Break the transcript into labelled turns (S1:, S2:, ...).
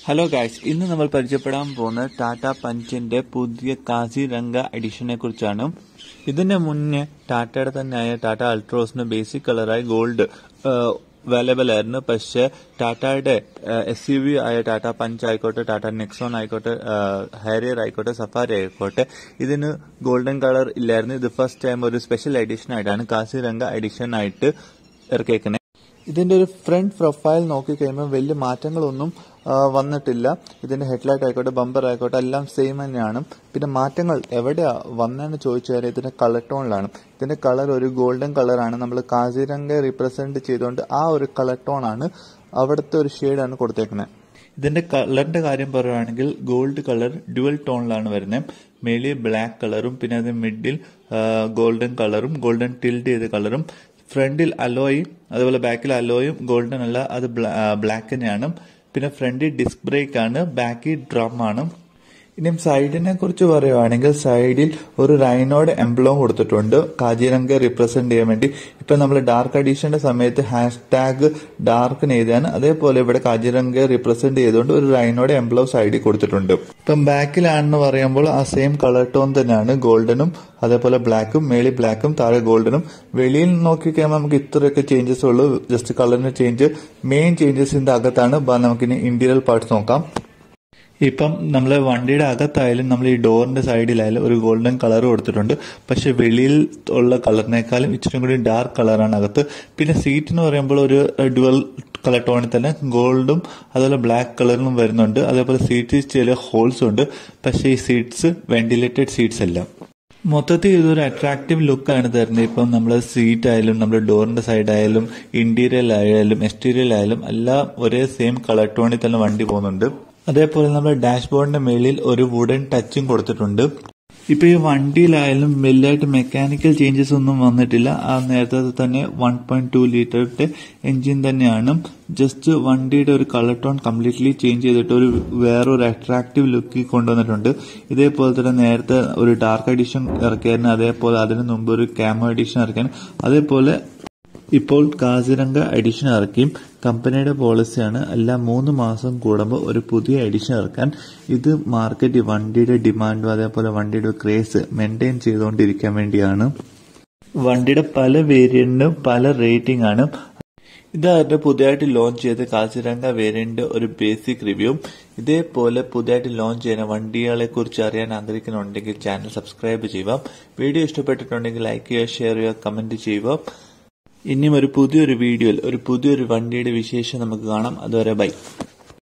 S1: hello guys ഇന്ന് നമ്മൾ പരിചയപ്പെടാൻ പോകുന്നത് ടാറ്റ പഞ്ചിന്റെ പുതിയ കാസിരംഗ എഡിഷനെ കുറിച്ചാണ് ഇതിന്റെ മുന്നേ ടാറ്റയുടെ തന്നെയായ ടാറ്റ അൾട്രോസിന് ബേസിക് കളറായി ഗോൾഡ് അവൈലബിൾ ആയിരുന്നു പക്ഷേ ടാറ്റയുടെ എസ് യു വി ആയ ടാറ്റ പഞ്ച് ആയിക്കോട്ടെ ടാറ്റ നെക്സോൺ ആയിക്കോട്ടെ ഹാരിയർ ആയിക്കോട്ടെ സഫാരി ആയിക്കോട്ടെ ഇതിന് ഗോൾഡൻ കളർ ഇല്ലായിരുന്നു ഇത് ഫസ്റ്റ് ടൈം ഒരു സ്പെഷ്യൽ എഡിഷൻ ആയിട്ടാണ് കാസിരംഗ എഡിഷൻ ആയിട്ട് ഇറക്കിയേക്കുന്നത് ഇതിന്റെ ഒരു ഫ്രണ്ട് പ്രൊഫൈൽ നോക്കി കഴിയുമ്പോൾ വലിയ മാറ്റങ്ങളൊന്നും ആ, വന്നിട്ടില്ല ഇതിന്റെ ഹെഡ്ലൈറ്റ് ആയിക്കോട്ടെ ബമ്പർ ആയിക്കോട്ടെ എല്ലാം സെയിം തന്നെയാണ് പിന്നെ മാറ്റങ്ങൾ എവിടെയാ വന്നതെന്ന് ചോദിച്ചാൽ ഇതിന്റെ കളർ ടോണിലാണ് ഇതിന്റെ കളർ ഒരു ഗോൾഡൻ കളറാണ് നമ്മൾ കാസിരംഗ റിപ്രസെന്റ് ചെയ്തുകൊണ്ട് ആ ഒരു കളർ ടോണാണ് അവിടുത്തെ ഒരു ഷെയ്ഡാണ് കൊടുത്തേക്കുന്നത് ഇതിന്റെ കളറിന്റെ കാര്യം പറയുകയാണെങ്കിൽ ഗോൾഡ് കളർ ഡ്യുവൽ ടോണിലാണ് വരുന്നത് മേളിൽ ബ്ലാക്ക് കളറും പിന്നെ അത് മിഡിൽ ഗോൾഡൻ കളറും ഗോൾഡൻ ടിൽഡ് ചെയ്ത കളറും ഫ്രണ്ടിൽ അലോയും അതുപോലെ ബാക്കിൽ അലോയും ഗോൾഡൻ അല്ല അത് ബ്ലാക്ക് തന്നെയാണ് പിന്നെ ഫ്രണ്ടിൽ ഡിസ്ക് ബ്രേക്ക് ആണ് ബാക്കിൽ ഡ്രം ആണ് ഇനിയും സൈഡിനെ കുറിച്ച് പറയുവാണെങ്കിൽ സൈഡിൽ ഒരു റൈനോഡ് എംബ്ലം കൊടുത്തിട്ടുണ്ട് കാജിരംഗ റിപ്രസെന്റ് ചെയ്യാൻ വേണ്ടി ഇപ്പൊ നമ്മൾ ഡാർക്ക് അഡീഷന്റെ സമയത്ത് ഹാഷ് ടാഗ് ഡാർക്ക് എഴുതിയാണ് അതേപോലെ ഇവിടെ കാജിരംഗ റിപ്രസെന്റ് ചെയ്തുകൊണ്ട് ഒരു റൈനോഡ് എംബ്ലം സൈഡിൽ കൊടുത്തിട്ടുണ്ട് ഇപ്പം ബാക്കിലാണെന്ന് പറയുമ്പോൾ ആ സെയിം കളർ ടോൺ തന്നെയാണ് ഗോൾഡനും അതേപോലെ ബ്ലാക്കും മേളി ബ്ലാക്കും താഴെ ഗോൾഡനും വെളിയിൽ നോക്കി കഴിയുമ്പോൾ നമുക്ക് ഇത്രയൊക്കെ ചേഞ്ചസ് ഉള്ളൂ ജസ്റ്റ് കളറിന് ചേഞ്ച് മെയിൻ ചേഞ്ചസിന്റെ അകത്താണ് ബാ നമുക്കിനി ഇന്റീരിയർ പാർട്സ് നോക്കാം ഇപ്പം നമ്മളെ വണ്ടിയുടെ അകത്തായാലും നമ്മൾ ഈ ഡോറിന്റെ സൈഡിലായാലും ഒരു ഗോൾഡൻ കളർ കൊടുത്തിട്ടുണ്ട് പക്ഷെ വെളിയിൽ ഉള്ള കളറിനേക്കാളും ഇച്ചിരി കൂടി ഡാർക്ക് കളറാണ് അകത്ത് പിന്നെ സീറ്റ് എന്ന് പറയുമ്പോൾ ഒരു ഡുവൽ കളർ ടോണിൽ തന്നെ ഗോൾഡും അതുപോലെ ബ്ലാക്ക് കളറിലും വരുന്നുണ്ട് അതേപോലെ സീറ്റിൽ ചില ഹോൾസ് ഉണ്ട് പക്ഷെ ഈ സീറ്റ്സ് വെന്റിലേറ്റഡ് സീറ്റ്സ് അല്ല മൊത്തത്തിൽ ഇതൊരു അട്രാക്റ്റീവ് ലുക്കാണ് തരുന്നത് ഇപ്പം നമ്മൾ സീറ്റ് ആയാലും നമ്മുടെ ഡോറിന്റെ സൈഡ് ആയാലും ഇന്റീരിയൽ ആയാലും എക്സ്റ്റീരിയൽ ആയാലും എല്ലാം ഒരേ സെയിം കളർ ടോണിൽ തന്നെ വണ്ടി പോകുന്നുണ്ട് അതേപോലെ നമ്മുടെ ഡാഷ്ബോർഡിന്റെ മേളിൽ ഒരു വുഡൻ ടച്ചും കൊടുത്തിട്ടുണ്ട് ഇപ്പൊ ഈ വണ്ടിയിലായാലും വലിയായിട്ട് മെക്കാനിക്കൽ ചേഞ്ചസ് ഒന്നും വന്നിട്ടില്ല ആ നേരത്തെ തന്നെ വൺ പോയിന്റ് ടു ലിറ്ററിന്റെ എഞ്ചിൻ തന്നെയാണ് ജസ്റ്റ് വണ്ടിയുടെ ഒരു കളർ ടോൺ കംപ്ലീറ്റ്ലി ചേഞ്ച് ചെയ്തിട്ട് ഒരു വേറൊരു അട്രാക്റ്റീവ് ലുക്കിൽ കൊണ്ടുവന്നിട്ടുണ്ട് ഇതേപോലെ തന്നെ നേരത്തെ ഒരു ഡാർക്ക് എഡിഷൻ ഇറക്കിയായിരുന്നു അതേപോലെ അതിന് മുമ്പ് ഒരു ക്യാമോ എഡിഷൻ ഇറക്കിയാണ് അതേപോലെ ഇപ്പോൾ കാസിരംഗ എഡിഷൻ ഇറക്കിയും കമ്പനിയുടെ പോളിസിയാണ് എല്ലാ മൂന്ന് മാസം കൂടുമ്പോൾ ഒരു പുതിയ എഡിഷൻ ഇറക്കാൻ ഇത് മാർക്കറ്റ് വണ്ടിയുടെ ഡിമാൻഡും അതേപോലെ വണ്ടിയുടെ ക്രേസ് മെയിൻറ്റെയിൻ ചെയ്തുകൊണ്ടിരിക്കാൻ വേണ്ടിയാണ് വണ്ടിയുടെ പല വേരിയന്റിനും പല റേറ്റിംഗ് ആണ് ഇതായിരുന്നു പുതിയതായിട്ട് ലോഞ്ച് ചെയ്ത കാസിരംഗ വേരിയന്റ് ഒരു ബേസിക് റിവ്യൂ ഇതേപോലെ പുതിയതായിട്ട് ലോഞ്ച് ചെയ്യുന്ന വണ്ടികളെ കുറിച്ച് അറിയാൻ ആഗ്രഹിക്കുന്നുണ്ടെങ്കിൽ ചാനൽ സബ്സ്ക്രൈബ് ചെയ്യുക വീഡിയോ ഇഷ്ടപ്പെട്ടിട്ടുണ്ടെങ്കിൽ ലൈക്ക് ചെയ്യുക ഷെയർ ചെയ്യുക കമന്റ് ചെയ്യുക ഇനിയും ഒരു പുതിയൊരു വീഡിയോയിൽ ഒരു പുതിയൊരു വണ്ടിയുടെ വിശേഷം നമുക്ക് കാണാം അതുവരെ ബൈ